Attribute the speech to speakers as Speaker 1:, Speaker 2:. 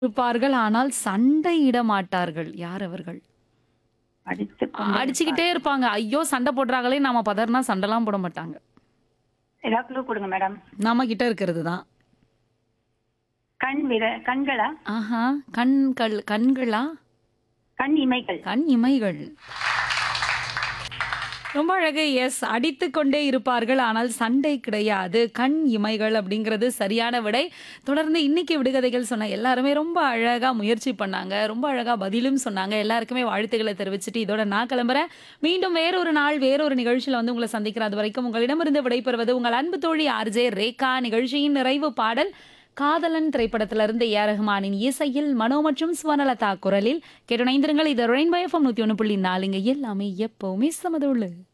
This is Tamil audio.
Speaker 1: இருப்பார்கள். ஆனால் சண்டையிட மாட்டார்கள். யார் அவர்கள்?
Speaker 2: அடித்துக்
Speaker 1: அ
Speaker 2: கொண்டே
Speaker 1: அடிச்சுக்கிட்டே இருப்பாங்க. ஐயோ! சண்டை போடுறாங்களே நாம பதறுனா சண்டைலாம் போட மாட்டாங்க.
Speaker 2: ஏதாவது க்ளூ கொடுங்க மேடம்.
Speaker 1: நம்ம கிட்ட இருக்கிறது தான்.
Speaker 2: கண் விர கண்களா?
Speaker 1: ஆஹா! கண்கள் கண்களா?
Speaker 2: கண் இமைகள்.
Speaker 1: கண் இமைகள். ரொம்ப அழகு. எஸ். அடித்துக் கொண்டே இருப்பார்கள். ஆனால் சண்டை கிடையாது. கண் இமைகள் அப்படிங்கிறது சரியான விடை. தொடர்ந்து இன்னைக்கு விடுகதைகள் சொன்ன எல்லாருமே ரொம்ப அழகா முயற்சி பண்ணாங்க. ரொம்ப அழகா பதிலும் சொன்னாங்க. எல்லாருக்குமே வாழ்த்துக்களை தெரிவிச்சுட்டு இதோட நான் கிளம்புறேன். மீண்டும் வேறொரு நாள் வேறொரு நிகழ்ச்சியில வந்து உங்களை சந்திக்கிறேன். அது வரைக்கும் உங்களிடமிருந்து விடைபெறுவது உங்கள் அன்பு தோழி ஆர்ஜே ரேகா. நிகழ்ச்சியின் நிறைவு பாடல் காதலன் திரைப்படத்திலிருந்து ஏ ஆர் ரஹ்மானின் இசையில் மனோ மற்றும் ஸ்வர்ணலதா குரலில் கேட்டு இணைந்திருங்கள். இது ரெயின்போ எஃப்எம் 101.4 இங்க எல்லாமே எப்பவுமே சமதுள்ளு.